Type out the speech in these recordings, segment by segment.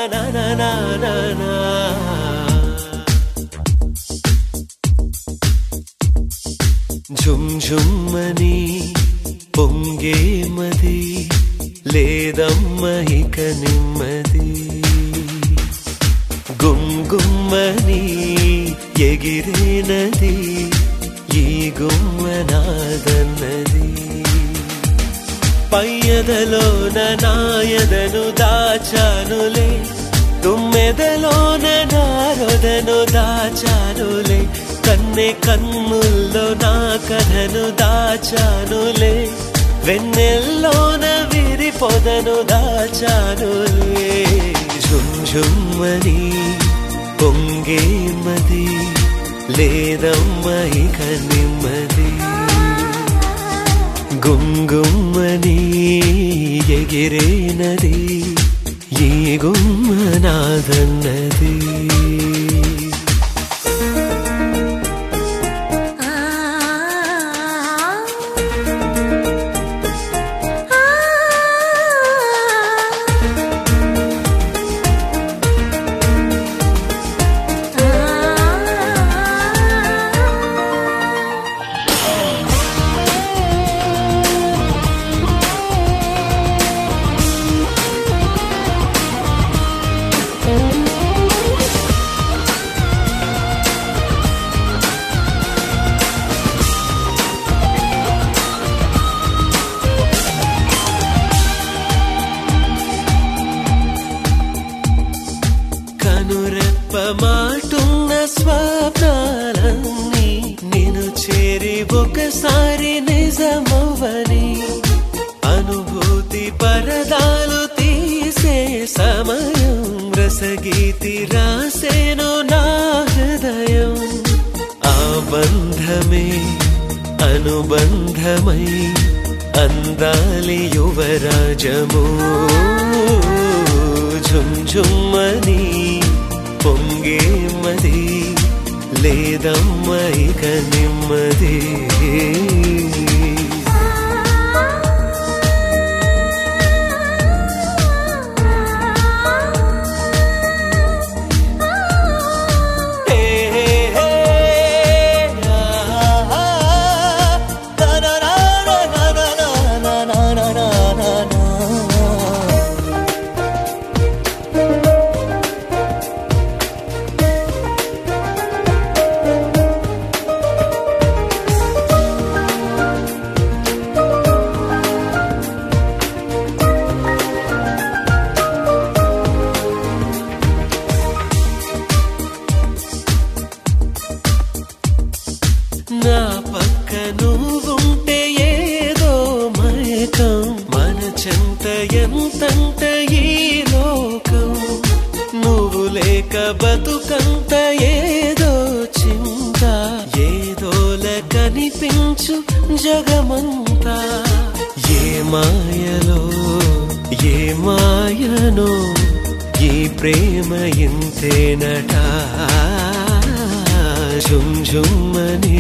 నా నా నా నా నా జుమ్ జుమ్మని పొంగే మది లేదమ్మ ఇక నెమ్మది గుమ్గుమ్మని ఎగిరేనది ఈ గుమ్మనాదన్నది పయ్యదలోన నాయదను దాచానులే తుమ్మెదలోన నారదను దాచానులే కన్నె కన్నుల్లో నా కథను దాచానులే వెన్నెల్లోన విరి పొదను దాచానులే జుంజుమ్మని పొంగే మది లేదమ్మ ఇక నెమ్మది గుంగుమ్మని ఎగిరేనది ఈ గుమ్మనాదన్నది కనురెప్ప మాటున్న స్వప్నాలన్నీ నేను చేరి ఒకసారి నిజమవ్వని అనుభూతి పరదాలు తీసే సమయం రసగీతి రాసేను నా హృదయం ఆ బంధమే అనుబంధమై అందాలి యువరాజము ఝుంఝుమ్మని పొంగే మది లేదమ్మ ఇక నెమ్మది హే హే హే ఆ ఆ నా నా నా నా నా నా నా నా నా నా నా నా పక్క నువ్వుంటే ఏదో మయకం మన చెంత ఎంతంట ఈ లోకం నువ్వు లేక బతుకంత ఏదో చింత ఏదోల కనిపించు జగమంతా ఏ మాయలో ఏ మాయనో ఈ ప్రేమ ఇంతేనటా ఝుంఝుమ్మని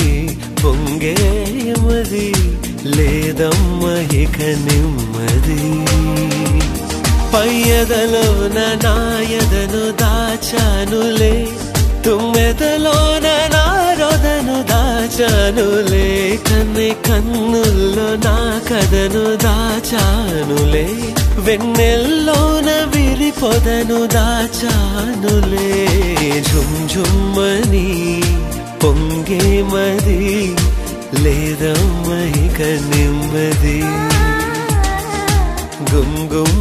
పొంగేమది లేదమ్మ ఇక నెమ్మది పయ్యదలోన నాయదను దాచానులే తుమ్మెదలోన నారొదను దాచానులే కన్నె కన్నుల్లో నా కథను దాచానులే వెన్నెల్లోన విరి పొదను దాచానులే ఝుంఝుమ్మని పొంగే మది లేదమ్మ ఇక నెమ్మది గుంగుం